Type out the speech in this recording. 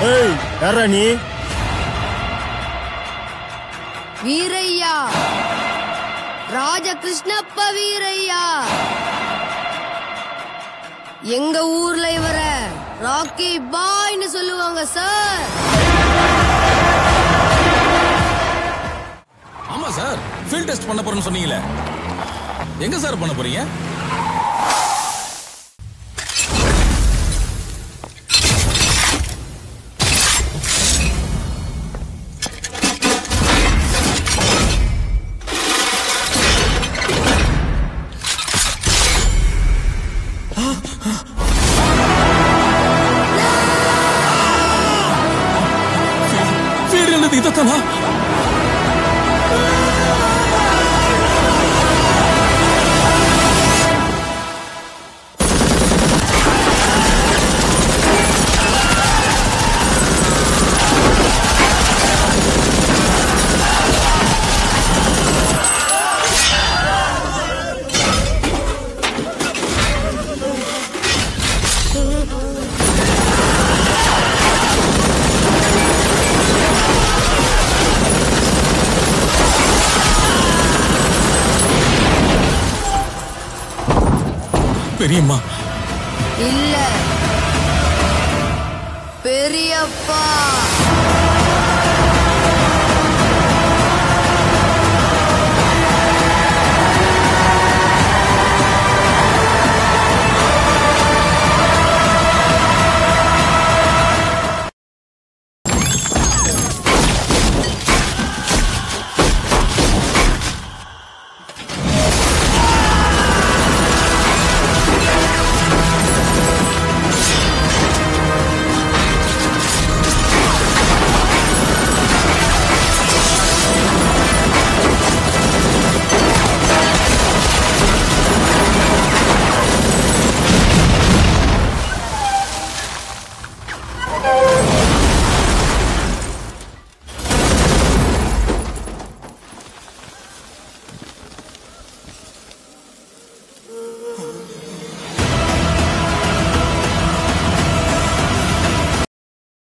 ஏய் யாரா நீ வீரையா ராஜகிருஷ்ணப்ப வீரையா எங்க ஊர்ல இவர ராக்கி பாய்னு சொல்லுவாங்க சார் ஆமா சார் ஃபீல்ட் டெஸ்ட் பண்ண போறேன்னு சொன்னீங்களே எங்க சார் பண்ண போறீங்க ஃபீல்ட் என்னது இதைத்தானா பெரியம்மா இல்ல பெரியப்பா